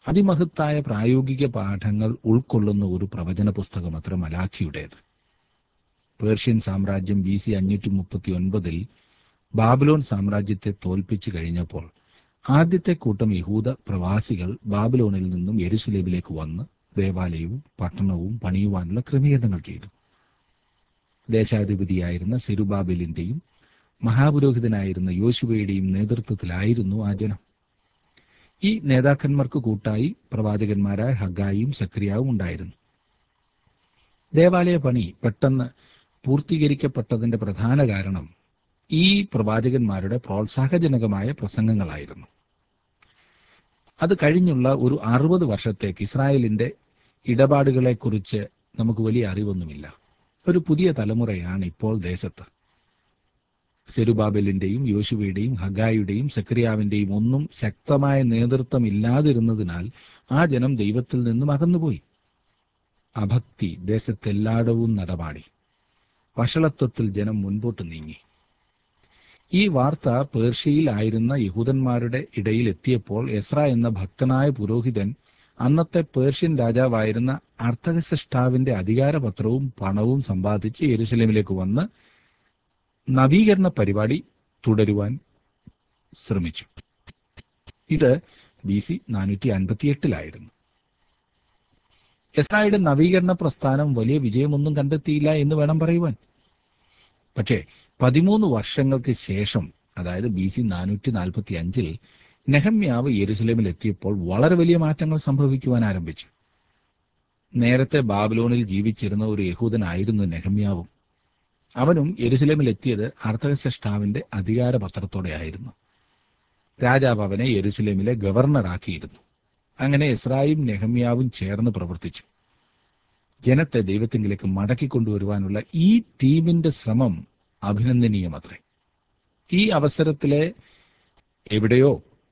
അതിമഹത്തായ പ്രായോഗിക പാഠങ്ങൾ ഉൾക്കൊള്ളുന്ന ഒരു പ്രവചന പുസ്തകം അത്ര മലാഖിയുടേത് പേർഷ്യൻ സാമ്രാജ്യം ബി സി അഞ്ഞൂറ്റി മുപ്പത്തി ഒൻപതിൽ ബാബിലോൺ സാമ്രാജ്യത്തെ തോൽപ്പിച്ചു കഴിഞ്ഞപ്പോൾ ആദ്യത്തെ കൂട്ടം യഹൂദ പ്രവാസികൾ ബാബിലോണിൽ നിന്നും യെരുസലേമിലേക്ക് വന്ന് ദേവാലയവും പട്ടണവും പണിയുവാനുള്ള ക്രമീകരണങ്ങൾ ചെയ്തു ദേശാധിപതിയായിരുന്ന സെരുബാബെലിന്റെയും മഹാപുരോഹിതനായിരുന്ന യോശുവയുടെയും നേതൃത്വത്തിലായിരുന്നു ആ ജനം ഈ നേതാക്കന്മാർക്ക് കൂട്ടായി പ്രവാചകന്മാരായ ഹഗായും സക്രിയാവും ഉണ്ടായിരുന്നു ദേവാലയ പണി പെട്ടെന്ന് പൂർത്തീകരിക്കപ്പെട്ടതിന്റെ പ്രധാന കാരണം ഈ പ്രവാചകന്മാരുടെ പ്രോത്സാഹജനകമായ പ്രസംഗങ്ങളായിരുന്നു അത് കഴിഞ്ഞുള്ള ഒരു അറുപത് വർഷത്തേക്ക് ഇസ്രായേലിന്റെ ഇടപാടുകളെക്കുറിച്ച് നമുക്ക് വലിയ അറിവൊന്നുമില്ല ഒരു പുതിയ തലമുറയാണ് ഇപ്പോൾ ദേശത്ത് സെരുബാബലിന്റെയും യോശുവയുടെയും ഹഗായുടെയും സക്രിയാവിന്റെയും ഒന്നും ശക്തമായ നേതൃത്വം ഇല്ലാതിരുന്നതിനാൽ ആ ജനം ദൈവത്തിൽ നിന്നും അകന്നുപോയി അഭക്തി ദേശത്തെല്ലായിടവും നടപാടി വഷളത്വത്തിൽ ജനം മുൻപോട്ട് നീങ്ങി ഈ വാർത്ത പേർഷ്യയിൽ ആയിരുന്ന യഹൂദന്മാരുടെ ഇടയിൽ എത്തിയപ്പോൾ എസ്ര എന്ന ഭക്തനായ പുരോഹിതൻ അന്നത്തെ പേർഷ്യൻ രാജാവായിരുന്ന അർത്ഥകസഷ്ടാവിന്റെ അധികാരപത്രവും പണവും സമ്പാദിച്ച് യെരുസലേമിലേക്ക് വന്ന് നവീകരണ പരിപാടി തുടരുവാൻ ശ്രമിച്ചു ഇത് ബി സി നാനൂറ്റി അൻപത്തി എട്ടിലായിരുന്നു എസ്രായുടെ നവീകരണ പ്രസ്ഥാനം വലിയ വിജയമൊന്നും കണ്ടെത്തിയില്ല എന്ന് വേണം പറയുവാൻ പക്ഷേ പതിമൂന്ന് വർഷങ്ങൾക്ക് ശേഷം അതായത് ബി സി നാനൂറ്റി നാൽപ്പത്തി അഞ്ചിൽ നെഹമ്യാവ് യെരുസലേമിൽ എത്തിയപ്പോൾ വളരെ വലിയ മാറ്റങ്ങൾ സംഭവിക്കുവാൻ ആരംഭിച്ചു നേരത്തെ ബാബിലോണിൽ ജീവിച്ചിരുന്ന ഒരു യഹൂദനായിരുന്നു നെഹമ്യാവും അവനും യെരുസലേമിൽ എത്തിയത് അർത്ഥകശ്രഷ്ടാവിന്റെ അധികാരപത്രത്തോടെ ആയിരുന്നു രാജാവ് അവനെ യെരുസലേമിലെ ഗവർണറാക്കിയിരുന്നു അങ്ങനെ ഇസ്രായും നെഹമ്യാവും ചേർന്ന് പ്രവർത്തിച്ചു ജനത്തെ ദൈവത്തിങ്കിലേക്ക് മടക്കിക്കൊണ്ടുവരുവാനുള്ള ഈ ടീമിന്റെ ശ്രമം അഭിനന്ദനീയമത്രേ ഈ അവസരത്തിലെ എവിടെയോ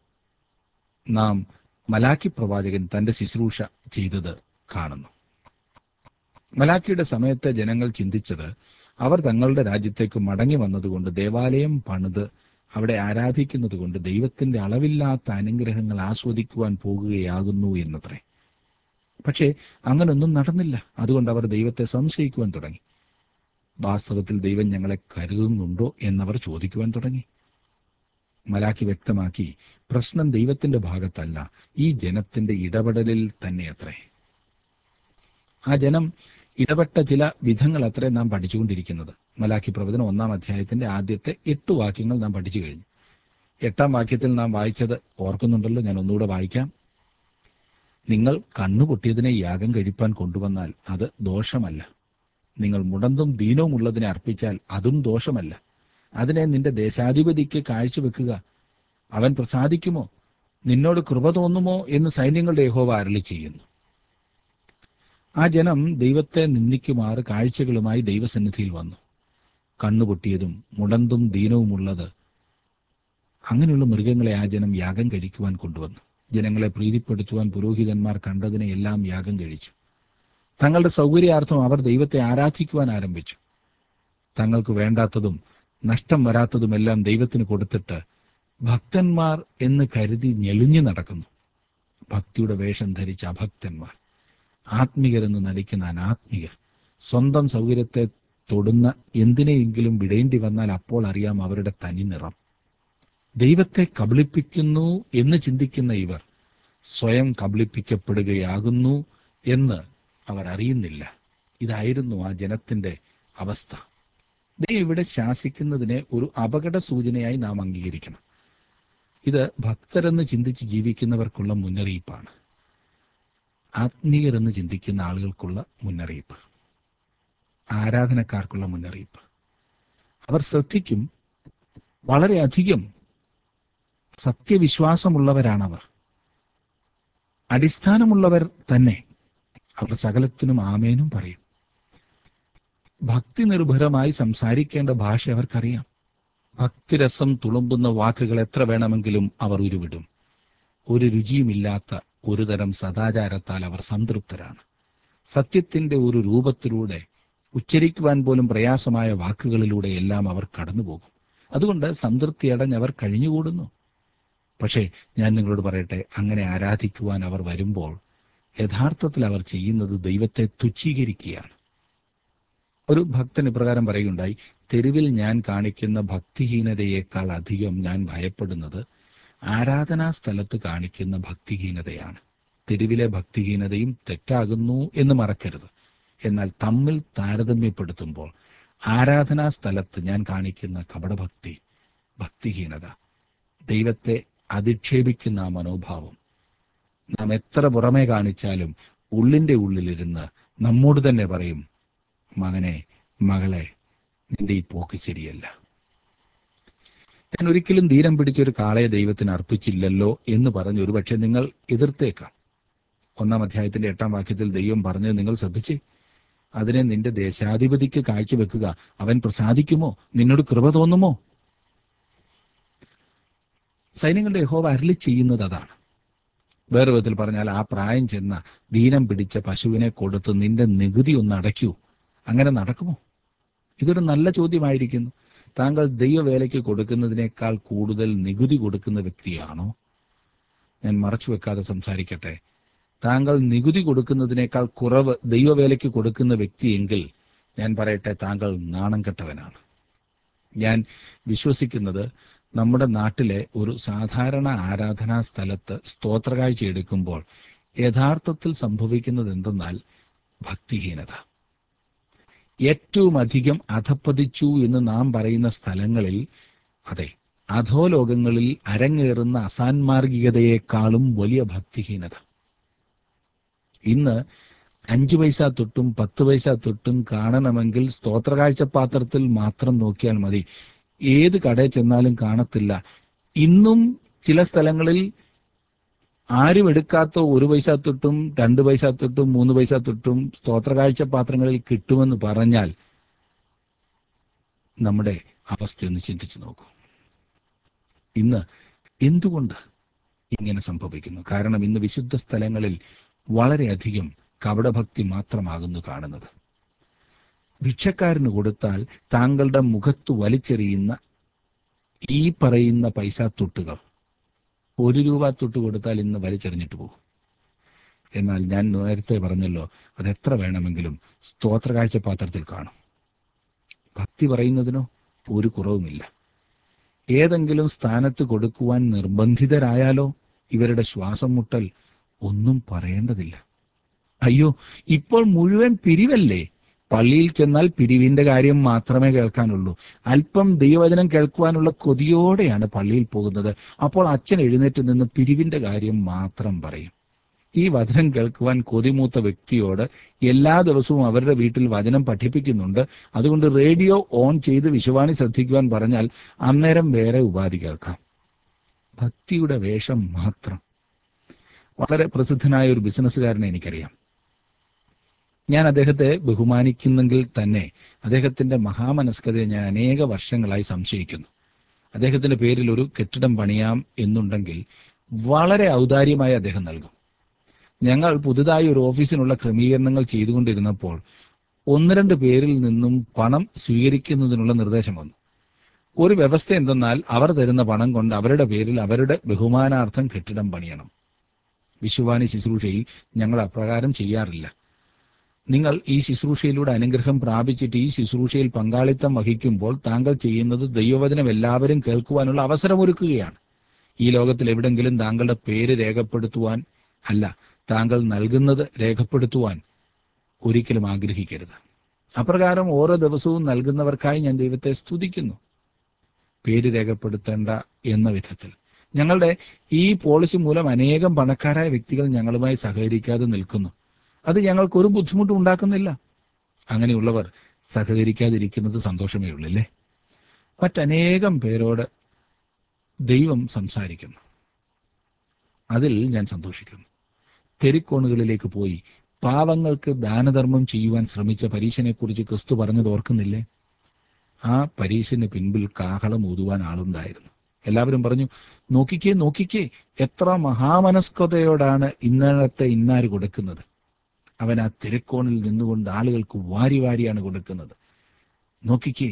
നാം മലാക്കി പ്രവാചകൻ തന്റെ ശുശ്രൂഷ ചെയ്തത് കാണുന്നു മലാക്കിയുടെ സമയത്തെ ജനങ്ങൾ ചിന്തിച്ചത് അവർ തങ്ങളുടെ രാജ്യത്തേക്ക് മടങ്ങി വന്നതുകൊണ്ട് ദേവാലയം പണിത് അവിടെ ആരാധിക്കുന്നത് കൊണ്ട് ദൈവത്തിന്റെ അളവില്ലാത്ത അനുഗ്രഹങ്ങൾ ആസ്വദിക്കുവാൻ പോകുകയാകുന്നു എന്നത്രേ പക്ഷേ അങ്ങനൊന്നും നടന്നില്ല അതുകൊണ്ട് അവർ ദൈവത്തെ സംശയിക്കുവാൻ തുടങ്ങി വാസ്തവത്തിൽ ദൈവം ഞങ്ങളെ കരുതുന്നുണ്ടോ എന്നവർ ചോദിക്കുവാൻ തുടങ്ങി മലാക്കി വ്യക്തമാക്കി പ്രശ്നം ദൈവത്തിന്റെ ഭാഗത്തല്ല ഈ ജനത്തിന്റെ ഇടപെടലിൽ തന്നെ അത്രേ ആ ജനം ഇടപെട്ട ചില വിധങ്ങൾ അത്രേ നാം പഠിച്ചുകൊണ്ടിരിക്കുന്നത് മലാഖി പ്രവചനം ഒന്നാം അധ്യായത്തിന്റെ ആദ്യത്തെ എട്ട് വാക്യങ്ങൾ നാം പഠിച്ചു കഴിഞ്ഞു എട്ടാം വാക്യത്തിൽ നാം വായിച്ചത് ഓർക്കുന്നുണ്ടല്ലോ ഞാൻ ഒന്നുകൂടെ വായിക്കാം നിങ്ങൾ കണ്ണുപൊട്ടിയതിനെ യാഗം കഴിപ്പാൻ കൊണ്ടുവന്നാൽ അത് ദോഷമല്ല നിങ്ങൾ മുടന്തും ദീനവും ഉള്ളതിനെ അർപ്പിച്ചാൽ അതും ദോഷമല്ല അതിനെ നിന്റെ ദേശാധിപതിക്ക് കാഴ്ചവെക്കുക അവൻ പ്രസാദിക്കുമോ നിന്നോട് കൃപ തോന്നുമോ എന്ന് സൈന്യങ്ങളുടെ യഹോവ അരളി ചെയ്യുന്നു ആ ജനം ദൈവത്തെ നിന്ദിക്കുമാറ് കാഴ്ചകളുമായി ദൈവസന്നിധിയിൽ വന്നു കണ്ണുപൊട്ടിയതും മുടന്തും ദീനവുമുള്ളത് അങ്ങനെയുള്ള മൃഗങ്ങളെ ആ ജനം യാഗം കഴിക്കുവാൻ കൊണ്ടുവന്നു ജനങ്ങളെ പ്രീതിപ്പെടുത്തുവാൻ പുരോഹിതന്മാർ കണ്ടതിനെ എല്ലാം യാഗം കഴിച്ചു തങ്ങളുടെ സൗകര്യാർത്ഥം അവർ ദൈവത്തെ ആരാധിക്കുവാൻ ആരംഭിച്ചു തങ്ങൾക്ക് വേണ്ടാത്തതും നഷ്ടം വരാത്തതുമെല്ലാം ദൈവത്തിന് കൊടുത്തിട്ട് ഭക്തന്മാർ എന്ന് കരുതി ഞെളിഞ്ഞു നടക്കുന്നു ഭക്തിയുടെ വേഷം ധരിച്ച അഭക്തന്മാർ ആത്മികരെന്ന് നടിക്കുന്ന അനാത്മികർ സ്വന്തം സൗകര്യത്തെ തൊടുന്ന എന്തിനെയെങ്കിലും വിടേണ്ടി വന്നാൽ അപ്പോൾ അറിയാം അവരുടെ തനി നിറം ദൈവത്തെ കബളിപ്പിക്കുന്നു എന്ന് ചിന്തിക്കുന്ന ഇവർ സ്വയം കബളിപ്പിക്കപ്പെടുകയാകുന്നു എന്ന് അവർ അറിയുന്നില്ല ഇതായിരുന്നു ആ ജനത്തിന്റെ അവസ്ഥ ദൈവം ഇവിടെ ശാസിക്കുന്നതിനെ ഒരു അപകട സൂചനയായി നാം അംഗീകരിക്കണം ഇത് ഭക്തരെന്ന് ചിന്തിച്ച് ജീവിക്കുന്നവർക്കുള്ള മുന്നറിയിപ്പാണ് ആത്മീയരെന്ന് ചിന്തിക്കുന്ന ആളുകൾക്കുള്ള മുന്നറിയിപ്പ് ആരാധനക്കാർക്കുള്ള മുന്നറിയിപ്പ് അവർ ശ്രദ്ധിക്കും വളരെയധികം സത്യവിശ്വാസമുള്ളവരാണവർ അടിസ്ഥാനമുള്ളവർ തന്നെ അവർ സകലത്തിനും ആമേനും പറയും ഭക്തി നിർഭരമായി സംസാരിക്കേണ്ട ഭാഷ അവർക്കറിയാം ഭക്തിരസം തുളുമ്പുന്ന വാക്കുകൾ എത്ര വേണമെങ്കിലും അവർ ഉരുവിടും ഒരു രുചിയുമില്ലാത്ത ഒരു തരം സദാചാരത്താൽ അവർ സംതൃപ്തരാണ് സത്യത്തിന്റെ ഒരു രൂപത്തിലൂടെ ഉച്ചരിക്കുവാൻ പോലും പ്രയാസമായ വാക്കുകളിലൂടെ എല്ലാം അവർ കടന്നുപോകും അതുകൊണ്ട് സംതൃപ്തി അടഞ്ഞ് അവർ കഴിഞ്ഞുകൂടുന്നു പക്ഷേ ഞാൻ നിങ്ങളോട് പറയട്ടെ അങ്ങനെ ആരാധിക്കുവാൻ അവർ വരുമ്പോൾ യഥാർത്ഥത്തിൽ അവർ ചെയ്യുന്നത് ദൈവത്തെ തുച്ഛീകരിക്കുകയാണ് ഒരു ഭക്തൻ ഇപ്രകാരം പറയുകയുണ്ടായി തെരുവിൽ ഞാൻ കാണിക്കുന്ന ഭക്തിഹീനതയേക്കാൾ അധികം ഞാൻ ഭയപ്പെടുന്നത് ആരാധനാ സ്ഥലത്ത് കാണിക്കുന്ന ഭക്തിഹീനതയാണ് തെരുവിലെ ഭക്തിഹീനതയും തെറ്റാകുന്നു എന്ന് മറക്കരുത് എന്നാൽ തമ്മിൽ താരതമ്യപ്പെടുത്തുമ്പോൾ ആരാധനാ സ്ഥലത്ത് ഞാൻ കാണിക്കുന്ന കപടഭക്തി ഭക്തിഹീനത ദൈവത്തെ അധിക്ഷേപിക്കുന്ന ആ മനോഭാവം നാം എത്ര പുറമെ കാണിച്ചാലും ഉള്ളിന്റെ ഉള്ളിലിരുന്ന് നമ്മോട് തന്നെ പറയും മകനെ മകളെ നിന്റെ ഈ പോക്ക് ശരിയല്ല ഞാൻ ഒരിക്കലും ധീരം പിടിച്ചൊരു കാളയെ ദൈവത്തിന് അർപ്പിച്ചില്ലല്ലോ എന്ന് പറഞ്ഞ് ഒരുപക്ഷെ നിങ്ങൾ എതിർത്തേക്കാം ഒന്നാം അധ്യായത്തിന്റെ എട്ടാം വാക്യത്തിൽ ദൈവം പറഞ്ഞത് നിങ്ങൾ ശ്രദ്ധിച്ചേ അതിനെ നിന്റെ ദേശാധിപതിക്ക് കാഴ്ചവെക്കുക അവൻ പ്രസാദിക്കുമോ നിന്നോട് കൃപ തോന്നുമോ സൈന്യങ്ങളുടെ യഹോവ അരളി ചെയ്യുന്നത് അതാണ് വേറെ വിധത്തിൽ പറഞ്ഞാൽ ആ പ്രായം ചെന്ന ദീനം പിടിച്ച പശുവിനെ കൊടുത്ത് നിന്റെ നികുതി ഒന്ന് അടയ്ക്കൂ അങ്ങനെ നടക്കുമോ ഇതൊരു നല്ല ചോദ്യമായിരിക്കുന്നു താങ്കൾ ദൈവവേലയ്ക്ക് കൊടുക്കുന്നതിനേക്കാൾ കൂടുതൽ നികുതി കൊടുക്കുന്ന വ്യക്തിയാണോ ഞാൻ മറച്ചു വെക്കാതെ സംസാരിക്കട്ടെ താങ്കൾ നികുതി കൊടുക്കുന്നതിനേക്കാൾ കുറവ് ദൈവവേലയ്ക്ക് കൊടുക്കുന്ന വ്യക്തിയെങ്കിൽ ഞാൻ പറയട്ടെ താങ്കൾ നാണം കെട്ടവനാണ് ഞാൻ വിശ്വസിക്കുന്നത് നമ്മുടെ നാട്ടിലെ ഒരു സാധാരണ ആരാധനാ സ്ഥലത്ത് സ്തോത്രകാഴ്ച എടുക്കുമ്പോൾ യഥാർത്ഥത്തിൽ സംഭവിക്കുന്നത് എന്തെന്നാൽ ഭക്തിഹീനത ഏറ്റവും അധികം അധപ്പതിച്ചു എന്ന് നാം പറയുന്ന സ്ഥലങ്ങളിൽ അതെ അധോലോകങ്ങളിൽ അരങ്ങേറുന്ന അസാൻമാർഗികതയെക്കാളും വലിയ ഭക്തിഹീനത ഇന്ന് അഞ്ചു പൈസ തൊട്ടും പത്ത് പൈസ തൊട്ടും കാണണമെങ്കിൽ സ്തോത്രകാഴ്ച പാത്രത്തിൽ മാത്രം നോക്കിയാൽ മതി ഏത് കടയിൽ ചെന്നാലും കാണത്തില്ല ഇന്നും ചില സ്ഥലങ്ങളിൽ ആരും എടുക്കാത്ത ഒരു പൈസ തൊട്ടും രണ്ട് പൈസ തൊട്ടും മൂന്ന് പൈസ തൊട്ടും സ്തോത്രകാഴ്ച പാത്രങ്ങളിൽ കിട്ടുമെന്ന് പറഞ്ഞാൽ നമ്മുടെ അവസ്ഥയൊന്ന് ചിന്തിച്ചു നോക്കൂ ഇന്ന് എന്തുകൊണ്ട് ഇങ്ങനെ സംഭവിക്കുന്നു കാരണം ഇന്ന് വിശുദ്ധ സ്ഥലങ്ങളിൽ വളരെയധികം കപടഭക്തി മാത്രമാകുന്നു കാണുന്നത് ഭിക്ഷക്കാരന് കൊടുത്താൽ താങ്കളുടെ മുഖത്ത് വലിച്ചെറിയുന്ന ഈ പറയുന്ന പൈസ തൊട്ടുകൾ ഒരു രൂപ തൊട്ട് കൊടുത്താൽ ഇന്ന് വലിച്ചെറിഞ്ഞിട്ട് പോകും എന്നാൽ ഞാൻ നേരത്തെ പറഞ്ഞല്ലോ അത് എത്ര വേണമെങ്കിലും സ്തോത്രകാഴ്ച പാത്രത്തിൽ കാണും ഭക്തി പറയുന്നതിനോ ഒരു കുറവുമില്ല ഏതെങ്കിലും സ്ഥാനത്ത് കൊടുക്കുവാൻ നിർബന്ധിതരായാലോ ഇവരുടെ ശ്വാസം മുട്ടൽ ഒന്നും പറയേണ്ടതില്ല അയ്യോ ഇപ്പോൾ മുഴുവൻ പിരിവല്ലേ പള്ളിയിൽ ചെന്നാൽ പിരിവിന്റെ കാര്യം മാത്രമേ കേൾക്കാനുള്ളൂ അല്പം ദൈവവചനം കേൾക്കുവാനുള്ള കൊതിയോടെയാണ് പള്ളിയിൽ പോകുന്നത് അപ്പോൾ അച്ഛൻ എഴുന്നേറ്റ് നിന്ന് പിരിവിന്റെ കാര്യം മാത്രം പറയും ഈ വചനം കേൾക്കുവാൻ കൊതിമൂത്ത വ്യക്തിയോട് എല്ലാ ദിവസവും അവരുടെ വീട്ടിൽ വചനം പഠിപ്പിക്കുന്നുണ്ട് അതുകൊണ്ട് റേഡിയോ ഓൺ ചെയ്ത് വിശുവാണി ശ്രദ്ധിക്കുവാൻ പറഞ്ഞാൽ അന്നേരം വേറെ ഉപാധി കേൾക്കാം ഭക്തിയുടെ വേഷം മാത്രം വളരെ പ്രസിദ്ധനായ ഒരു ബിസിനസ്സുകാരനെ എനിക്കറിയാം ഞാൻ അദ്ദേഹത്തെ ബഹുമാനിക്കുന്നെങ്കിൽ തന്നെ അദ്ദേഹത്തിന്റെ മഹാമനസ്കതയെ ഞാൻ അനേക വർഷങ്ങളായി സംശയിക്കുന്നു അദ്ദേഹത്തിന്റെ പേരിൽ ഒരു കെട്ടിടം പണിയാം എന്നുണ്ടെങ്കിൽ വളരെ ഔദാര്യമായി അദ്ദേഹം നൽകും ഞങ്ങൾ പുതുതായി ഒരു ഓഫീസിനുള്ള ക്രമീകരണങ്ങൾ ചെയ്തുകൊണ്ടിരുന്നപ്പോൾ ഒന്ന് രണ്ട് പേരിൽ നിന്നും പണം സ്വീകരിക്കുന്നതിനുള്ള നിർദ്ദേശം വന്നു ഒരു വ്യവസ്ഥ എന്തെന്നാൽ അവർ തരുന്ന പണം കൊണ്ട് അവരുടെ പേരിൽ അവരുടെ ബഹുമാനാർത്ഥം കെട്ടിടം പണിയണം വിശുവാനി ശുശ്രൂഷയിൽ ഞങ്ങൾ അപ്രകാരം ചെയ്യാറില്ല നിങ്ങൾ ഈ ശുശ്രൂഷയിലൂടെ അനുഗ്രഹം പ്രാപിച്ചിട്ട് ഈ ശുശ്രൂഷയിൽ പങ്കാളിത്തം വഹിക്കുമ്പോൾ താങ്കൾ ചെയ്യുന്നത് ദൈവവചനം എല്ലാവരും കേൾക്കുവാനുള്ള അവസരമൊരുക്കുകയാണ് ഈ ലോകത്തിൽ എവിടെങ്കിലും താങ്കളുടെ പേര് രേഖപ്പെടുത്തുവാൻ അല്ല താങ്കൾ നൽകുന്നത് രേഖപ്പെടുത്തുവാൻ ഒരിക്കലും ആഗ്രഹിക്കരുത് അപ്രകാരം ഓരോ ദിവസവും നൽകുന്നവർക്കായി ഞാൻ ദൈവത്തെ സ്തുതിക്കുന്നു പേര് രേഖപ്പെടുത്തേണ്ട എന്ന വിധത്തിൽ ഞങ്ങളുടെ ഈ പോളിസി മൂലം അനേകം പണക്കാരായ വ്യക്തികൾ ഞങ്ങളുമായി സഹകരിക്കാതെ നിൽക്കുന്നു അത് ഞങ്ങൾക്ക് ഒരു ബുദ്ധിമുട്ടും ഉണ്ടാക്കുന്നില്ല അങ്ങനെയുള്ളവർ സഹകരിക്കാതിരിക്കുന്നത് സന്തോഷമേ ഉള്ളല്ലേ മറ്റനേകം പേരോട് ദൈവം സംസാരിക്കുന്നു അതിൽ ഞാൻ സന്തോഷിക്കുന്നു തെരിക്കോണുകളിലേക്ക് പോയി പാവങ്ങൾക്ക് ദാനധർമ്മം ചെയ്യുവാൻ ശ്രമിച്ച പരീശനെ കുറിച്ച് ക്രിസ്തു പറഞ്ഞത് ഓർക്കുന്നില്ലേ ആ പരീശന് പിൻപിൽ കാഹളം ഊതുവാൻ ആളുണ്ടായിരുന്നു എല്ലാവരും പറഞ്ഞു നോക്കിക്കേ നോക്കിക്കേ എത്ര മഹാമനസ്കതയോടാണ് ഇന്നത്തെ ഇന്നാര് കൊടുക്കുന്നത് അവൻ ആ തിരക്കോണിൽ നിന്നുകൊണ്ട് ആളുകൾക്ക് വാരി വാരിയാണ് കൊടുക്കുന്നത് നോക്കിക്കേ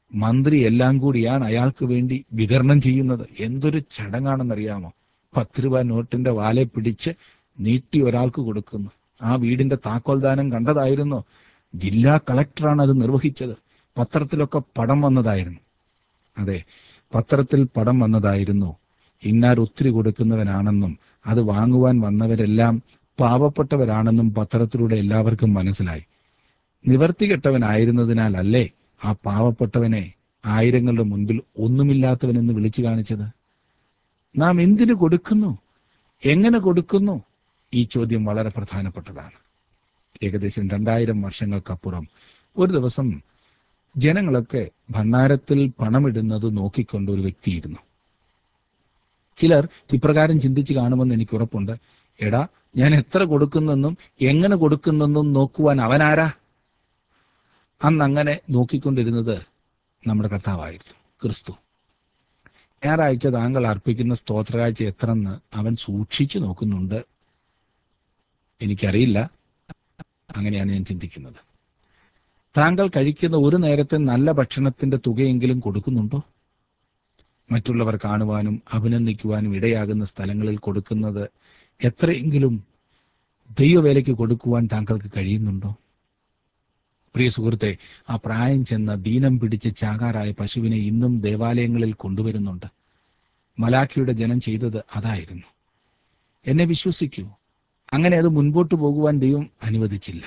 മന്ത്രി എല്ലാം കൂടിയാണ് അയാൾക്ക് വേണ്ടി വിതരണം ചെയ്യുന്നത് എന്തൊരു ചടങ്ങാണെന്നറിയാമോ പത്ത് രൂപ നോട്ടിന്റെ വാലെ പിടിച്ച് നീട്ടി ഒരാൾക്ക് കൊടുക്കുന്നു ആ വീടിന്റെ താക്കോൽദാനം കണ്ടതായിരുന്നു ജില്ലാ കളക്ടറാണ് അത് നിർവഹിച്ചത് പത്രത്തിലൊക്കെ പടം വന്നതായിരുന്നു അതെ പത്രത്തിൽ പടം വന്നതായിരുന്നു ഇന്നാർ ഒത്തിരി കൊടുക്കുന്നവനാണെന്നും അത് വാങ്ങുവാൻ വന്നവരെല്ലാം പാവപ്പെട്ടവരാണെന്നും പത്രത്തിലൂടെ എല്ലാവർക്കും മനസ്സിലായി നിവർത്തികെട്ടവനായിരുന്നതിനാൽ അല്ലേ ആ പാവപ്പെട്ടവനെ ആയിരങ്ങളുടെ മുൻപിൽ ഒന്നുമില്ലാത്തവനെന്ന് വിളിച്ചു കാണിച്ചത് നാം എന്തിനു കൊടുക്കുന്നു എങ്ങനെ കൊടുക്കുന്നു ഈ ചോദ്യം വളരെ പ്രധാനപ്പെട്ടതാണ് ഏകദേശം രണ്ടായിരം വർഷങ്ങൾക്കപ്പുറം ഒരു ദിവസം ജനങ്ങളൊക്കെ ഭണ്ഡാരത്തിൽ പണമിടുന്നത് നോക്കിക്കൊണ്ട് ഒരു വ്യക്തിയിരുന്നു ചിലർ ഇപ്രകാരം ചിന്തിച്ചു കാണുമെന്ന് എനിക്ക് ഉറപ്പുണ്ട് എടാ ഞാൻ എത്ര കൊടുക്കുന്നെന്നും എങ്ങനെ കൊടുക്കുന്നെന്നും നോക്കുവാൻ അവനാരാ അന്ന് അങ്ങനെ നോക്കിക്കൊണ്ടിരുന്നത് നമ്മുടെ കർത്താവായിരുന്നു ക്രിസ്തു ഞായറാഴ്ച താങ്കൾ അർപ്പിക്കുന്ന സ്തോത്രകാഴ്ച എത്രന്ന് അവൻ സൂക്ഷിച്ചു നോക്കുന്നുണ്ട് എനിക്കറിയില്ല അങ്ങനെയാണ് ഞാൻ ചിന്തിക്കുന്നത് താങ്കൾ കഴിക്കുന്ന ഒരു നേരത്തെ നല്ല ഭക്ഷണത്തിന്റെ തുകയെങ്കിലും കൊടുക്കുന്നുണ്ടോ മറ്റുള്ളവർ കാണുവാനും അഭിനന്ദിക്കുവാനും ഇടയാകുന്ന സ്ഥലങ്ങളിൽ കൊടുക്കുന്നത് എത്രയെങ്കിലും ദൈവവേലയ്ക്ക് കൊടുക്കുവാൻ താങ്കൾക്ക് കഴിയുന്നുണ്ടോ പ്രിയ സുഹൃത്തെ ആ പ്രായം ചെന്ന ദീനം പിടിച്ച് ചാകാറായ പശുവിനെ ഇന്നും ദേവാലയങ്ങളിൽ കൊണ്ടുവരുന്നുണ്ട് മലാഖിയുടെ ജനം ചെയ്തത് അതായിരുന്നു എന്നെ വിശ്വസിക്കൂ അങ്ങനെ അത് മുൻപോട്ട് പോകുവാൻ ദൈവം അനുവദിച്ചില്ല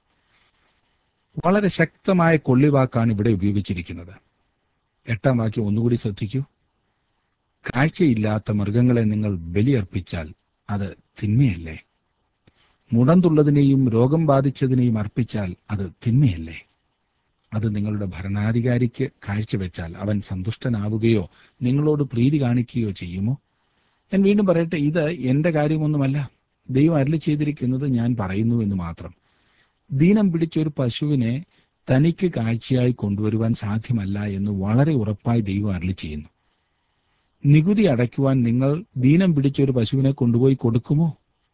വളരെ ശക്തമായ കൊള്ളിവാക്കാണ് ഇവിടെ ഉപയോഗിച്ചിരിക്കുന്നത് എട്ടാം വാക്യം ഒന്നുകൂടി ശ്രദ്ധിക്കൂ കാഴ്ചയില്ലാത്ത മൃഗങ്ങളെ നിങ്ങൾ ബലിയർപ്പിച്ചാൽ അത് തിന്മയല്ലേ മുടന്തുള്ളതിനെയും രോഗം ബാധിച്ചതിനെയും അർപ്പിച്ചാൽ അത് തിന്മയല്ലേ അത് നിങ്ങളുടെ ഭരണാധികാരിക്ക് കാഴ്ചവെച്ചാൽ അവൻ സന്തുഷ്ടനാവുകയോ നിങ്ങളോട് പ്രീതി കാണിക്കുകയോ ചെയ്യുമോ ഞാൻ വീണ്ടും പറയട്ടെ ഇത് എന്റെ കാര്യമൊന്നുമല്ല ദൈവം അരളി ചെയ്തിരിക്കുന്നത് ഞാൻ പറയുന്നു എന്ന് മാത്രം ദീനം പിടിച്ച ഒരു പശുവിനെ തനിക്ക് കാഴ്ചയായി കൊണ്ടുവരുവാൻ സാധ്യമല്ല എന്ന് വളരെ ഉറപ്പായി ദൈവം അരളി ചെയ്യുന്നു നികുതി അടയ്ക്കുവാൻ നിങ്ങൾ ദീനം പിടിച്ച ഒരു പശുവിനെ കൊണ്ടുപോയി കൊടുക്കുമോ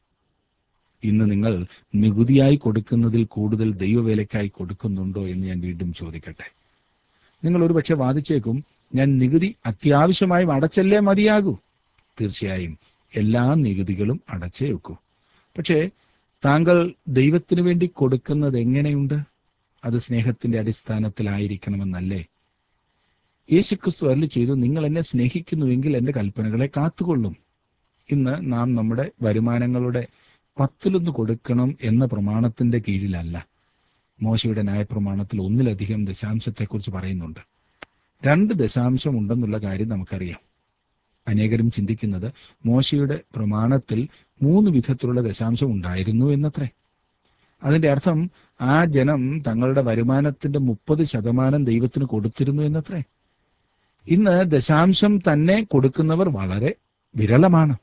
ഇന്ന് നിങ്ങൾ നികുതിയായി കൊടുക്കുന്നതിൽ കൂടുതൽ ദൈവവേലയ്ക്കായി കൊടുക്കുന്നുണ്ടോ എന്ന് ഞാൻ വീണ്ടും ചോദിക്കട്ടെ നിങ്ങൾ ഒരുപക്ഷെ വാദിച്ചേക്കും ഞാൻ നികുതി അത്യാവശ്യമായും അടച്ചല്ലേ മതിയാകൂ തീർച്ചയായും എല്ലാ നികുതികളും അടച്ചേ വെക്കൂ പക്ഷേ താങ്കൾ ദൈവത്തിനു വേണ്ടി കൊടുക്കുന്നത് എങ്ങനെയുണ്ട് അത് സ്നേഹത്തിന്റെ അടിസ്ഥാനത്തിലായിരിക്കണമെന്നല്ലേ യേശുക്രിസ്തു അരളി ചെയ്തു നിങ്ങൾ എന്നെ സ്നേഹിക്കുന്നുവെങ്കിൽ എന്റെ കൽപ്പനകളെ കാത്തുകൊള്ളും ഇന്ന് നാം നമ്മുടെ വരുമാനങ്ങളുടെ പത്തിലൊന്ന് കൊടുക്കണം എന്ന പ്രമാണത്തിന്റെ കീഴിലല്ല മോശയുടെ ന്യായപ്രമാണത്തിൽ ഒന്നിലധികം ദശാംശത്തെക്കുറിച്ച് പറയുന്നുണ്ട് രണ്ട് ദശാംശം ഉണ്ടെന്നുള്ള കാര്യം നമുക്കറിയാം അനേകരും ചിന്തിക്കുന്നത് മോശയുടെ പ്രമാണത്തിൽ മൂന്ന് വിധത്തിലുള്ള ദശാംശം ഉണ്ടായിരുന്നു എന്നത്രേ അതിന്റെ അർത്ഥം ആ ജനം തങ്ങളുടെ വരുമാനത്തിന്റെ മുപ്പത് ശതമാനം ദൈവത്തിന് കൊടുത്തിരുന്നു എന്നത്രേ ഇന്ന് ദശാംശം തന്നെ കൊടുക്കുന്നവർ വളരെ വിരളമാണ്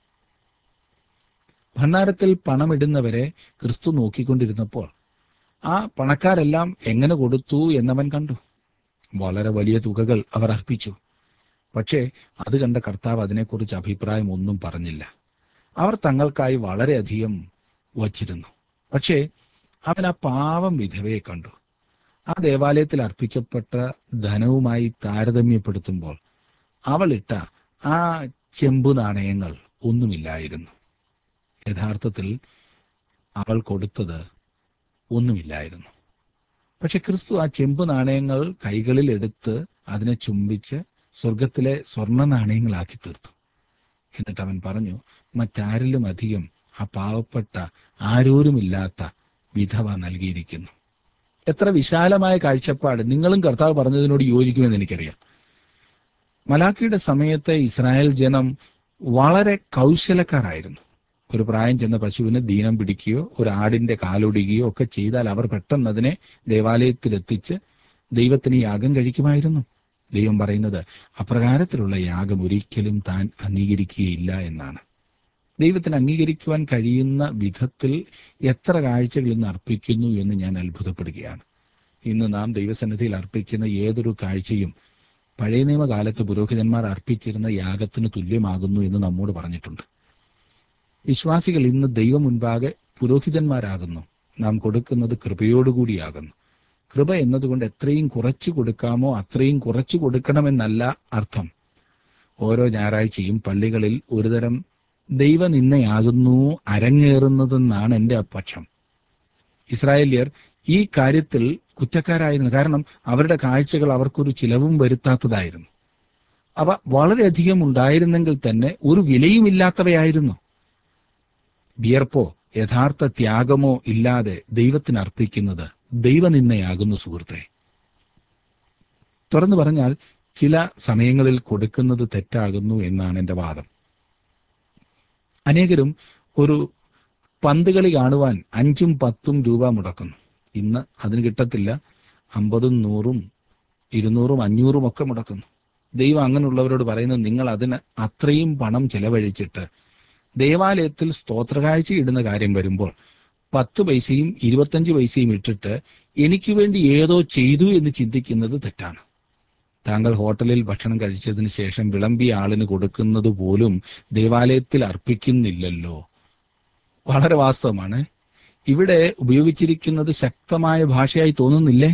ഭണ്ഡാരത്തിൽ പണമിടുന്നവരെ ക്രിസ്തു നോക്കിക്കൊണ്ടിരുന്നപ്പോൾ ആ പണക്കാരെല്ലാം എങ്ങനെ കൊടുത്തു എന്നവൻ കണ്ടു വളരെ വലിയ തുകകൾ അവർ അർപ്പിച്ചു പക്ഷേ അത് കണ്ട കർത്താവ് അതിനെക്കുറിച്ച് അഭിപ്രായം ഒന്നും പറഞ്ഞില്ല അവർ തങ്ങൾക്കായി വളരെയധികം വച്ചിരുന്നു പക്ഷേ അവൻ ആ പാവം വിധവയെ കണ്ടു ആ ദേവാലയത്തിൽ അർപ്പിക്കപ്പെട്ട ധനവുമായി താരതമ്യപ്പെടുത്തുമ്പോൾ അവൾ ഇട്ട ആ ചെമ്പു നാണയങ്ങൾ ഒന്നുമില്ലായിരുന്നു യഥാർത്ഥത്തിൽ അവൾ കൊടുത്തത് ഒന്നുമില്ലായിരുന്നു പക്ഷെ ക്രിസ്തു ആ ചെമ്പ് നാണയങ്ങൾ കൈകളിൽ എടുത്ത് അതിനെ ചുംബിച്ച് സ്വർഗത്തിലെ സ്വർണ്ണ നാണയങ്ങളാക്കി തീർത്തു എന്നിട്ട് അവൻ പറഞ്ഞു മറ്റാരിലും അധികം ആ പാവപ്പെട്ട ആരോരുമില്ലാത്ത വിധവ നൽകിയിരിക്കുന്നു എത്ര വിശാലമായ കാഴ്ചപ്പാട് നിങ്ങളും കർത്താവ് പറഞ്ഞതിനോട് യോജിക്കുമെന്ന് എനിക്കറിയാം മലാക്കിയുടെ സമയത്തെ ഇസ്രായേൽ ജനം വളരെ കൗശലക്കാരായിരുന്നു ഒരു പ്രായം ചെന്ന പശുവിന് ദീനം പിടിക്കുകയോ ഒരു ആടിന്റെ കാലൊടിക്കുകയോ ഒക്കെ ചെയ്താൽ അവർ പെട്ടെന്ന് അതിനെ ദേവാലയത്തിലെത്തിച്ച് ദൈവത്തിന് യാഗം കഴിക്കുമായിരുന്നു ദൈവം പറയുന്നത് അപ്രകാരത്തിലുള്ള യാഗം ഒരിക്കലും താൻ അംഗീകരിക്കുകയില്ല എന്നാണ് ദൈവത്തിന് അംഗീകരിക്കുവാൻ കഴിയുന്ന വിധത്തിൽ എത്ര കാഴ്ചകൾ ഇന്ന് അർപ്പിക്കുന്നു എന്ന് ഞാൻ അത്ഭുതപ്പെടുകയാണ് ഇന്ന് നാം ദൈവസന്നിധിയിൽ അർപ്പിക്കുന്ന ഏതൊരു കാഴ്ചയും പഴയ നിയമകാലത്ത് പുരോഹിതന്മാർ അർപ്പിച്ചിരുന്ന യാഗത്തിന് തുല്യമാകുന്നു എന്ന് നമ്മോട് പറഞ്ഞിട്ടുണ്ട് വിശ്വാസികൾ ഇന്ന് ദൈവം മുൻപാകെ പുരോഹിതന്മാരാകുന്നു നാം കൊടുക്കുന്നത് കൃപയോടുകൂടിയാകുന്നു കൃപ എന്നതുകൊണ്ട് എത്രയും കുറച്ചു കൊടുക്കാമോ അത്രയും കുറച്ചു കൊടുക്കണമെന്നല്ല അർത്ഥം ഓരോ ഞായറാഴ്ചയും പള്ളികളിൽ ഒരുതരം ദൈവനിന്ദയാകുന്നു അരങ്ങേറുന്നതെന്നാണ് എൻ്റെ പക്ഷം ഇസ്രായേലിയർ ഈ കാര്യത്തിൽ കുറ്റക്കാരായിരുന്നു കാരണം അവരുടെ കാഴ്ചകൾ അവർക്കൊരു ചിലവും വരുത്താത്തതായിരുന്നു അവ വളരെയധികം ഉണ്ടായിരുന്നെങ്കിൽ തന്നെ ഒരു വിലയുമില്ലാത്തവയായിരുന്നു വിയർപ്പോ യഥാർത്ഥ ത്യാഗമോ ഇല്ലാതെ ദൈവത്തിന് അർപ്പിക്കുന്നത് ദൈവനിന്ദയാകുന്നു സുഹൃത്തെ തുറന്നു പറഞ്ഞാൽ ചില സമയങ്ങളിൽ കൊടുക്കുന്നത് തെറ്റാകുന്നു എന്നാണ് എൻ്റെ വാദം അനേകരും ഒരു പന്ത് കളി കാണുവാൻ അഞ്ചും പത്തും രൂപ മുടക്കുന്നു ഇന്ന് അതിന് കിട്ടത്തില്ല അമ്പതും നൂറും ഇരുന്നൂറും അഞ്ഞൂറും ഒക്കെ മുടക്കുന്നു ദൈവം അങ്ങനെയുള്ളവരോട് പറയുന്നത് നിങ്ങൾ അതിന് അത്രയും പണം ചെലവഴിച്ചിട്ട് ദേവാലയത്തിൽ സ്തോത്രകാഴ്ച ഇടുന്ന കാര്യം വരുമ്പോൾ പത്ത് പൈസയും ഇരുപത്തഞ്ച് പൈസയും ഇട്ടിട്ട് എനിക്ക് വേണ്ടി ഏതോ ചെയ്തു എന്ന് ചിന്തിക്കുന്നത് തെറ്റാണ് താങ്കൾ ഹോട്ടലിൽ ഭക്ഷണം കഴിച്ചതിന് ശേഷം വിളമ്പിയ ആളിന് കൊടുക്കുന്നത് പോലും ദേവാലയത്തിൽ അർപ്പിക്കുന്നില്ലല്ലോ വളരെ വാസ്തവമാണ് ഇവിടെ ഉപയോഗിച്ചിരിക്കുന്നത് ശക്തമായ ഭാഷയായി തോന്നുന്നില്ലേ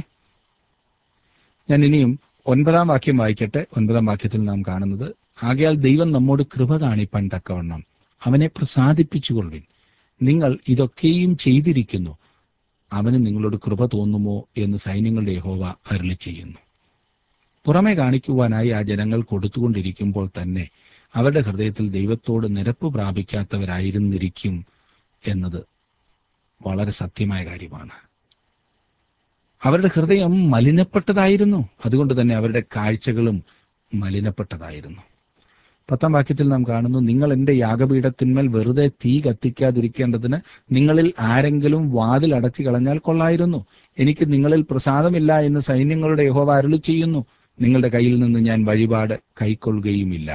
ഞാൻ ഇനിയും ഒൻപതാം വാക്യം വായിക്കട്ടെ ഒൻപതാം വാക്യത്തിൽ നാം കാണുന്നത് ആകയാൽ ദൈവം നമ്മോട് കൃപ കാണിപ്പാൻ തക്കവണ്ണം അവനെ പ്രസാദിപ്പിച്ചുകൊള്ളുവിൻ നിങ്ങൾ ഇതൊക്കെയും ചെയ്തിരിക്കുന്നു അവന് നിങ്ങളോട് കൃപ തോന്നുമോ എന്ന് സൈന്യങ്ങളുടെ യഹോവ അരുളി ചെയ്യുന്നു പുറമെ കാണിക്കുവാനായി ആ ജനങ്ങൾ കൊടുത്തുകൊണ്ടിരിക്കുമ്പോൾ തന്നെ അവരുടെ ഹൃദയത്തിൽ ദൈവത്തോട് നിരപ്പ് പ്രാപിക്കാത്തവരായിരുന്നിരിക്കും എന്നത് വളരെ സത്യമായ കാര്യമാണ് അവരുടെ ഹൃദയം മലിനപ്പെട്ടതായിരുന്നു അതുകൊണ്ട് തന്നെ അവരുടെ കാഴ്ചകളും മലിനപ്പെട്ടതായിരുന്നു പത്താം വാക്യത്തിൽ നാം കാണുന്നു നിങ്ങൾ എന്റെ യാഗപീഠത്തിന്മേൽ വെറുതെ തീ കത്തിക്കാതിരിക്കേണ്ടതിന് നിങ്ങളിൽ ആരെങ്കിലും വാതിൽ അടച്ചു കളഞ്ഞാൽ കൊള്ളായിരുന്നു എനിക്ക് നിങ്ങളിൽ പ്രസാദമില്ല എന്ന് സൈന്യങ്ങളുടെ യഹോവ അരുളി ചെയ്യുന്നു നിങ്ങളുടെ കയ്യിൽ നിന്ന് ഞാൻ വഴിപാട് കൈക്കൊള്ളുകയുമില്ല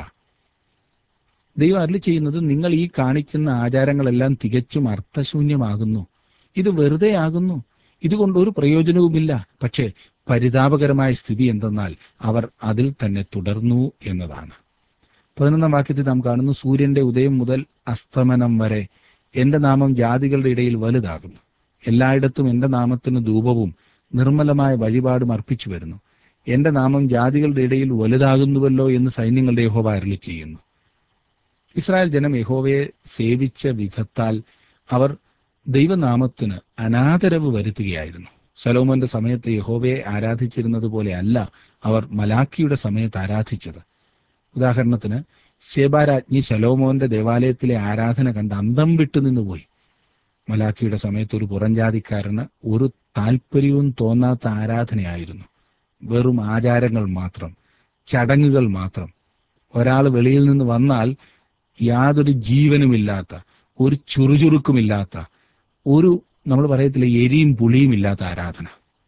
ദൈവം അരുളി ചെയ്യുന്നത് നിങ്ങൾ ഈ കാണിക്കുന്ന ആചാരങ്ങളെല്ലാം തികച്ചും അർത്ഥശൂന്യമാകുന്നു ഇത് വെറുതെ ആകുന്നു ഇതുകൊണ്ട് ഒരു പ്രയോജനവുമില്ല പക്ഷേ പരിതാപകരമായ സ്ഥിതി എന്തെന്നാൽ അവർ അതിൽ തന്നെ തുടർന്നു എന്നതാണ് പതിനൊന്നാം വാക്യത്തിൽ നാം കാണുന്നു സൂര്യന്റെ ഉദയം മുതൽ അസ്തമനം വരെ എന്റെ നാമം ജാതികളുടെ ഇടയിൽ വലുതാകുന്നു എല്ലായിടത്തും എന്റെ നാമത്തിന് ധൂപവും നിർമ്മലമായ വഴിപാടും അർപ്പിച്ചു വരുന്നു എന്റെ നാമം ജാതികളുടെ ഇടയിൽ വലുതാകുന്നുവല്ലോ എന്ന് സൈന്യങ്ങളുടെ യഹോവ അരളി ചെയ്യുന്നു ഇസ്രായേൽ ജനം യഹോവയെ സേവിച്ച വിധത്താൽ അവർ ദൈവനാമത്തിന് അനാദരവ് വരുത്തുകയായിരുന്നു സലോമോന്റെ സമയത്ത് യഹോവയെ ആരാധിച്ചിരുന്നത് പോലെ അല്ല അവർ മലാക്കിയുടെ സമയത്ത് ആരാധിച്ചത് ഉദാഹരണത്തിന് ശേബാരാജ്ഞി ശലോമോന്റെ ദേവാലയത്തിലെ ആരാധന കണ്ട് അന്തം വിട്ടു നിന്നുപോയി മലാക്കിയുടെ സമയത്ത് ഒരു പുറംജാതിക്കാരന് ഒരു താല്പര്യവും തോന്നാത്ത ആരാധനയായിരുന്നു വെറും ആചാരങ്ങൾ മാത്രം ചടങ്ങുകൾ മാത്രം ഒരാൾ വെളിയിൽ നിന്ന് വന്നാൽ യാതൊരു ജീവനുമില്ലാത്ത ഒരു ചുറുചുറുക്കുമില്ലാത്ത ഒരു നമ്മൾ പറയത്തില്ല എരിയും പുളിയും ഇല്ലാത്ത ആരാധന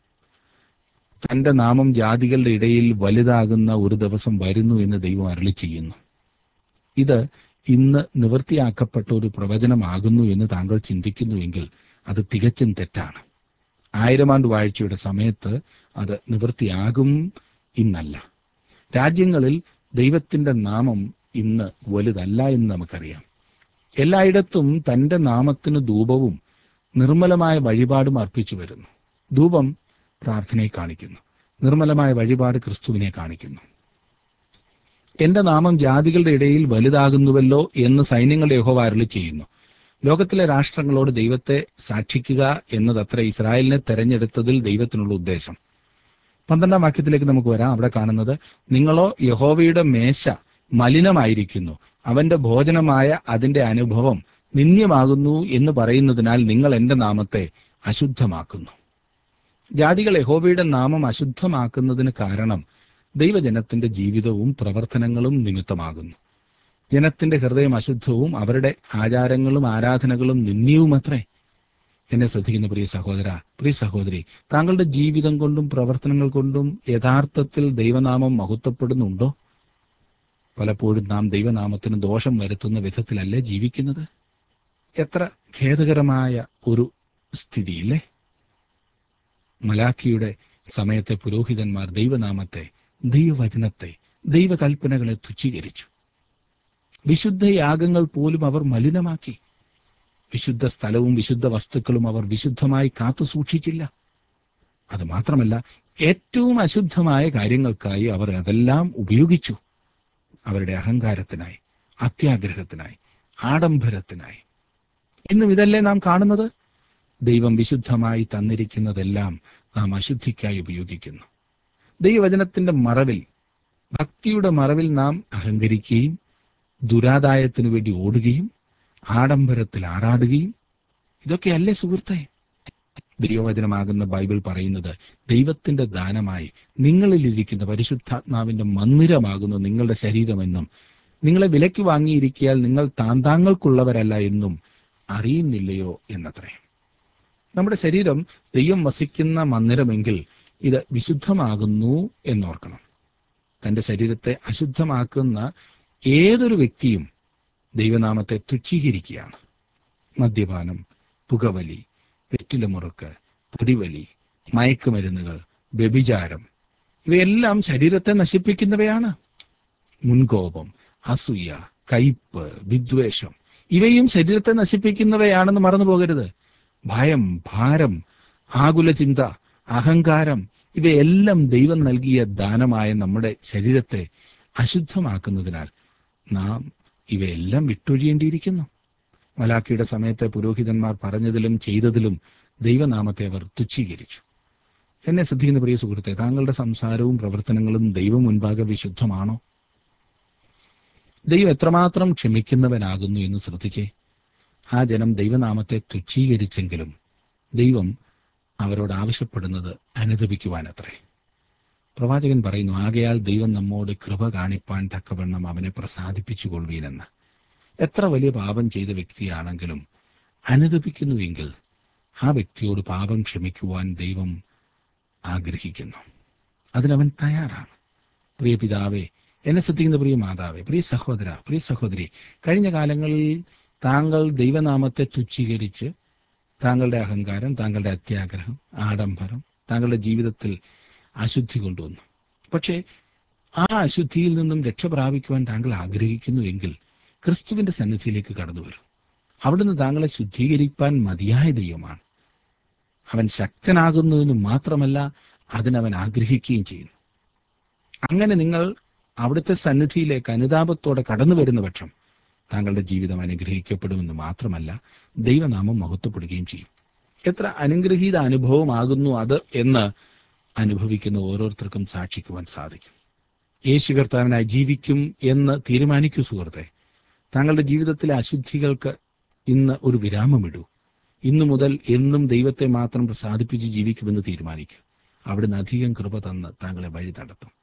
തന്റെ നാമം ജാതികളുടെ ഇടയിൽ വലുതാകുന്ന ഒരു ദിവസം വരുന്നു എന്ന് ദൈവം അരളി ചെയ്യുന്നു ഇത് ഇന്ന് നിവൃത്തിയാക്കപ്പെട്ട ഒരു പ്രവചനമാകുന്നു എന്ന് താങ്കൾ ചിന്തിക്കുന്നുവെങ്കിൽ അത് തികച്ചും തെറ്റാണ് ആയിരമാണ്ട് വാഴ്ചയുടെ സമയത്ത് അത് നിവൃത്തിയാകും ഇന്നല്ല രാജ്യങ്ങളിൽ ദൈവത്തിന്റെ നാമം ഇന്ന് വലുതല്ല എന്ന് നമുക്കറിയാം എല്ലായിടത്തും തന്റെ നാമത്തിന് ധൂപവും നിർമ്മലമായ വഴിപാടും അർപ്പിച്ചു വരുന്നു ധൂപം പ്രാർത്ഥനയെ കാണിക്കുന്നു നിർമ്മലമായ വഴിപാട് ക്രിസ്തുവിനെ കാണിക്കുന്നു എന്റെ നാമം ജാതികളുടെ ഇടയിൽ വലുതാകുന്നുവല്ലോ എന്ന് സൈന്യങ്ങളുടെ യഹോവ അരുളി ചെയ്യുന്നു ലോകത്തിലെ രാഷ്ട്രങ്ങളോട് ദൈവത്തെ സാക്ഷിക്കുക എന്നതത്ര ഇസ്രായേലിനെ തെരഞ്ഞെടുത്തതിൽ ദൈവത്തിനുള്ള ഉദ്ദേശം പന്ത്രണ്ടാം വാക്യത്തിലേക്ക് നമുക്ക് വരാം അവിടെ കാണുന്നത് നിങ്ങളോ യഹോവയുടെ മേശ മലിനമായിരിക്കുന്നു അവന്റെ ഭോജനമായ അതിന്റെ അനുഭവം നിന്ദ്യമാകുന്നു എന്ന് പറയുന്നതിനാൽ നിങ്ങൾ എന്റെ നാമത്തെ അശുദ്ധമാക്കുന്നു ജാതികൾ യഹോവയുടെ നാമം അശുദ്ധമാക്കുന്നതിന് കാരണം ദൈവജനത്തിന്റെ ജീവിതവും പ്രവർത്തനങ്ങളും നിമിത്തമാകുന്നു ജനത്തിന്റെ ഹൃദയം അശുദ്ധവും അവരുടെ ആചാരങ്ങളും ആരാധനകളും നിന്ദ്യവുമത്രേ എന്നെ ശ്രദ്ധിക്കുന്ന പ്രിയ സഹോദര പ്രിയ സഹോദരി താങ്കളുടെ ജീവിതം കൊണ്ടും പ്രവർത്തനങ്ങൾ കൊണ്ടും യഥാർത്ഥത്തിൽ ദൈവനാമം മഹത്വപ്പെടുന്നുണ്ടോ പലപ്പോഴും നാം ദൈവനാമത്തിന് ദോഷം വരുത്തുന്ന വിധത്തിലല്ലേ ജീവിക്കുന്നത് എത്ര ഖേദകരമായ ഒരു സ്ഥിതിയില്ലേ മലാഖിയുടെ സമയത്തെ പുരോഹിതന്മാർ ദൈവനാമത്തെ ദൈവവചനത്തെ ദൈവകൽപ്പനകളെ തുച്ഛീകരിച്ചു വിശുദ്ധ യാഗങ്ങൾ പോലും അവർ മലിനമാക്കി വിശുദ്ധ സ്ഥലവും വിശുദ്ധ വസ്തുക്കളും അവർ വിശുദ്ധമായി കാത്തു സൂക്ഷിച്ചില്ല അത് മാത്രമല്ല ഏറ്റവും അശുദ്ധമായ കാര്യങ്ങൾക്കായി അവർ അതെല്ലാം ഉപയോഗിച്ചു അവരുടെ അഹങ്കാരത്തിനായി അത്യാഗ്രഹത്തിനായി ആഡംബരത്തിനായി ഇന്നും ഇതല്ലേ നാം കാണുന്നത് ദൈവം വിശുദ്ധമായി തന്നിരിക്കുന്നതെല്ലാം നാം അശുദ്ധിക്കായി ഉപയോഗിക്കുന്നു ദൈവവചനത്തിന്റെ മറവിൽ ഭക്തിയുടെ മറവിൽ നാം അഹങ്കരിക്കുകയും ദുരാദായത്തിനു വേണ്ടി ഓടുകയും ആഡംബരത്തിൽ ആറാടുകയും ഇതൊക്കെയല്ലേ സുഹൃത്തെ ദൈവവചനമാകുന്ന ബൈബിൾ പറയുന്നത് ദൈവത്തിന്റെ ദാനമായി നിങ്ങളിലിരിക്കുന്ന പരിശുദ്ധാത്മാവിന്റെ മന്ദിരമാകുന്നു നിങ്ങളുടെ ശരീരമെന്നും നിങ്ങളെ വിലയ്ക്ക് വാങ്ങിയിരിക്കിയാൽ നിങ്ങൾ താന്താങ്ങൾക്കുള്ളവരല്ല എന്നും അറിയുന്നില്ലയോ എന്നത്രേ നമ്മുടെ ശരീരം ദൈവം വസിക്കുന്ന മന്ദിരമെങ്കിൽ ഇത് വിശുദ്ധമാകുന്നു എന്നോർക്കണം തന്റെ ശരീരത്തെ അശുദ്ധമാക്കുന്ന ഏതൊരു വ്യക്തിയും ദൈവനാമത്തെ തുച്ഛീകരിക്കുകയാണ് മദ്യപാനം പുകവലി വെറ്റിലമുറുക്ക് പൊടിവലി മയക്കുമരുന്നുകൾ വ്യഭിചാരം ഇവയെല്ലാം ശരീരത്തെ നശിപ്പിക്കുന്നവയാണ് മുൻകോപം അസൂയ കയ്പ് വിദ്വേഷം ഇവയും ശരീരത്തെ നശിപ്പിക്കുന്നവയാണെന്ന് മറന്നു പോകരുത് ഭയം ഭാരം ആകുല ചിന്ത അഹങ്കാരം ഇവയെല്ലാം ദൈവം നൽകിയ ദാനമായ നമ്മുടെ ശരീരത്തെ അശുദ്ധമാക്കുന്നതിനാൽ നാം ഇവയെല്ലാം വിട്ടൊഴിയേണ്ടിയിരിക്കുന്നു മലാക്കിയുടെ സമയത്തെ പുരോഹിതന്മാർ പറഞ്ഞതിലും ചെയ്തതിലും ദൈവനാമത്തെ അവർ തുച്ഛീകരിച്ചു എന്നെ ശ്രദ്ധിക്കുന്ന പ്രിയ സുഹൃത്തെ താങ്കളുടെ സംസാരവും പ്രവർത്തനങ്ങളും ദൈവം മുൻപാകെ വിശുദ്ധമാണോ ദൈവം എത്രമാത്രം ക്ഷമിക്കുന്നവനാകുന്നു എന്ന് ശ്രദ്ധിച്ചേ ആ ജനം ദൈവനാമത്തെ തുച്ഛീകരിച്ചെങ്കിലും ദൈവം അവരോട് ആവശ്യപ്പെടുന്നത് അനുദപിക്കുവാനത്രേ പ്രവാചകൻ പറയുന്നു ആകയാൽ ദൈവം നമ്മോട് കൃപ കാണിപ്പാൻ തക്കവണ്ണം അവനെ പ്രസാദിപ്പിച്ചുകൊള്ളുവീനെന്ന് എത്ര വലിയ പാപം ചെയ്ത വ്യക്തിയാണെങ്കിലും അനുദപിക്കുന്നുവെങ്കിൽ ആ വ്യക്തിയോട് പാപം ക്ഷമിക്കുവാൻ ദൈവം ആഗ്രഹിക്കുന്നു അതിനവൻ തയ്യാറാണ് പ്രിയ പിതാവേ എന്നെ ശ്രദ്ധിക്കുന്ന പ്രിയ മാതാവേ പ്രിയ സഹോദര പ്രിയ സഹോദരി കഴിഞ്ഞ കാലങ്ങളിൽ താങ്കൾ ദൈവനാമത്തെ തുച്ഛീകരിച്ച് താങ്കളുടെ അഹങ്കാരം താങ്കളുടെ അത്യാഗ്രഹം ആഡംബരം താങ്കളുടെ ജീവിതത്തിൽ അശുദ്ധി കൊണ്ടുവന്നു പക്ഷേ ആ അശുദ്ധിയിൽ നിന്നും രക്ഷ പ്രാപിക്കുവാൻ താങ്കൾ ആഗ്രഹിക്കുന്നുവെങ്കിൽ ക്രിസ്തുവിന്റെ സന്നിധിയിലേക്ക് കടന്നു വരും അവിടുന്ന് താങ്കളെ ശുദ്ധീകരിക്കാൻ മതിയായ ദൈവമാണ് അവൻ ശക്തനാകുന്നതിന് മാത്രമല്ല അതിനവൻ ആഗ്രഹിക്കുകയും ചെയ്യുന്നു അങ്ങനെ നിങ്ങൾ അവിടുത്തെ സന്നിധിയിലേക്ക് അനുതാപത്തോടെ കടന്നു വരുന്ന പക്ഷം താങ്കളുടെ ജീവിതം അനുഗ്രഹിക്കപ്പെടുമെന്ന് മാത്രമല്ല ദൈവനാമം മഹത്വപ്പെടുകയും ചെയ്യും എത്ര അനുഗ്രഹീത അനുഭവമാകുന്നു അത് എന്ന് അനുഭവിക്കുന്ന ഓരോരുത്തർക്കും സാക്ഷിക്കുവാൻ സാധിക്കും യേശു കർത്താവിനായി ജീവിക്കും എന്ന് തീരുമാനിക്കൂ സുഹൃത്തെ താങ്കളുടെ ജീവിതത്തിലെ അശുദ്ധികൾക്ക് ഇന്ന് ഒരു വിരാമമിടൂ ഇന്നു മുതൽ എന്നും ദൈവത്തെ മാത്രം പ്രസാദിപ്പിച്ച് ജീവിക്കുമെന്ന് തീരുമാനിക്കൂ അവിടുന്ന് അധികം കൃപ തന്ന് താങ്കളെ വഴി നടത്തും